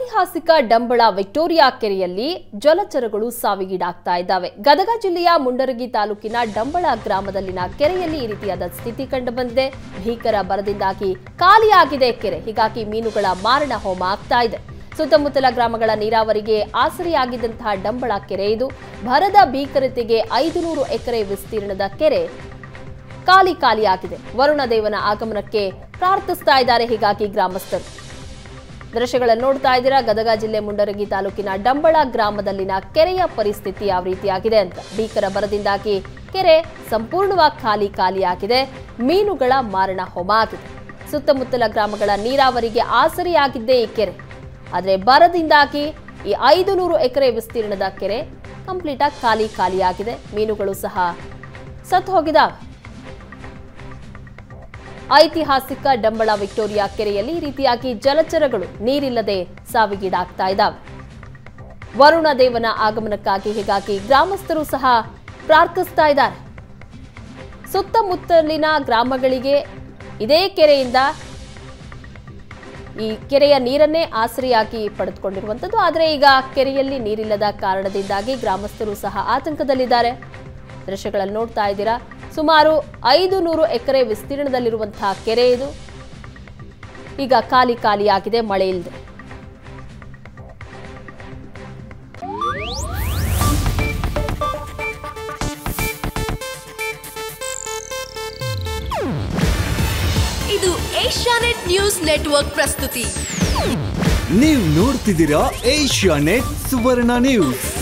ಐತಿಹಾಸಿಕ ಡಂಬಳ ವಿಕ್ಟೋರಿಯಾ ಕೆರೆಯಲ್ಲಿ ಜಲಚರಗಳು ಸಾವಿಗೀಡಾಗ್ತಾ ಇದ್ದಾವೆ ಗದಗ ಜಿಲ್ಲೆಯ ಮುಂಡರಗಿ ತಾಲೂಕಿನ ಡಂಬಳ ಗ್ರಾಮದಲ್ಲಿನ ಕೆರೆಯಲ್ಲಿ ಈ ರೀತಿಯಾದ ಸ್ಥಿತಿ ಕಂಡುಬಂದಿದೆ ಭೀಕರ ಬರದಿಂದಾಗಿ ಖಾಲಿಯಾಗಿದೆ ಕೆರೆ ಹೀಗಾಗಿ ಮೀನುಗಳ ಮಾರಣ ಹೋಮ ಆಗ್ತಾ ಇದೆ ಸುತ್ತಮುತ್ತಲ ಗ್ರಾಮಗಳ ನೀರಾವರಿಗೆ ಆಸರೆಯಾಗಿದ್ದಂತಹ ಡಂಬಳ ಕೆರೆ ಇದು ಭರದ ಭೀಕರತೆಗೆ ಐದು ನೂರು ಎಕರೆ ವಿಸ್ತೀರ್ಣದ ಕೆರೆ ಖಾಲಿ ಖಾಲಿಯಾಗಿದೆ ವರುಣ ದೇವನ ಆಗಮನಕ್ಕೆ ಪ್ರಾರ್ಥಿಸ್ತಾ ಇದ್ದಾರೆ ಹೀಗಾಗಿ ಗ್ರಾಮಸ್ಥರು ದೃಶ್ಯಗಳನ್ನು ನೋಡ್ತಾ ಇದ್ದೀರಾ ಗದಗ ಜಿಲ್ಲೆ ಮುಂಡರಗಿ ತಾಲೂಕಿನ ಡಂಬಳ ಗ್ರಾಮದಲ್ಲಿನ ಕೆರೆಯ ಪರಿಸ್ಥಿತಿ ಯಾವ ರೀತಿಯಾಗಿದೆ ಅಂತ ಭೀಕರ ಬರದಿಂದಾಗಿ ಕೆರೆ ಸಂಪೂರ್ಣವಾಗಿ ಖಾಲಿ ಖಾಲಿಯಾಗಿದೆ ಮೀನುಗಳ ಮಾರಣ ಹೋಮ ಆಗಿದೆ ಸುತ್ತಮುತ್ತಲ ಗ್ರಾಮಗಳ ನೀರಾವರಿಗೆ ಆಸರೆಯಾಗಿದ್ದೇ ಈ ಕೆರೆ ಆದರೆ ಬರದಿಂದಾಗಿ ಈ ಐದು ನೂರು ಎಕರೆ ವಿಸ್ತೀರ್ಣದ ಕೆರೆ ಕಂಪ್ಲೀಟ್ ಆಗಿ ಖಾಲಿ ಖಾಲಿಯಾಗಿದೆ ಮೀನುಗಳು ಸಹ ಸತ್ತು ಹೋಗಿದಾವೆ ಐತಿಹಾಸಿಕ ಡಂಬಳ ವಿಕ್ಟೋರಿಯಾ ಕೆರೆಯಲ್ಲಿ ಈ ರೀತಿಯಾಗಿ ಜಲಚರಗಳು ನೀರಿಲ್ಲದೆ ಸಾವಿಗೀಡಾಗ್ತಾ ಇದ್ದಾವೆ ವರುಣ ದೇವನ ಆಗಮನಕ್ಕಾಗಿ ಹೀಗಾಗಿ ಗ್ರಾಮಸ್ಥರು ಸಹ ಪ್ರಾರ್ಥಿಸ್ತಾ ಇದ್ದಾರೆ ಸುತ್ತಮುತ್ತಲಿನ ಗ್ರಾಮಗಳಿಗೆ ಇದೇ ಕೆರೆಯಿಂದ ಈ ಕೆರೆಯ ನೀರನ್ನೇ ಆಸರೆಯಾಗಿ ಪಡೆದುಕೊಂಡಿರುವಂಥದ್ದು ಆದರೆ ಈಗ ಕೆರೆಯಲ್ಲಿ ನೀರಿಲ್ಲದ ಕಾರಣದಿಂದಾಗಿ ಗ್ರಾಮಸ್ಥರು ಸಹ ಆತಂಕದಲ್ಲಿದ್ದಾರೆ ದೃಶ್ಯಗಳಲ್ಲಿ ನೋಡ್ತಾ ಇದ್ದೀರಾ ಸುಮಾರು ಐದು ನೂರು ಎಕರೆ ವಿಸ್ತೀರ್ಣದಲ್ಲಿರುವಂತಹ ಕೆರೆ ಇದು ಈಗ ಖಾಲಿ ಖಾಲಿಯಾಗಿದೆ ಮಳೆ ಇಲ್ಲದೆ ಇದು ಏಷ್ಯಾನೆಟ್ ನ್ಯೂಸ್ ನೆಟ್ವರ್ಕ್ ಪ್ರಸ್ತುತಿ ನೀವು ನೋಡ್ತಿದ್ದೀರಾ ಏಷ್ಯಾ ನೆಟ್ ಸುವರ್ಣ ನ್ಯೂಸ್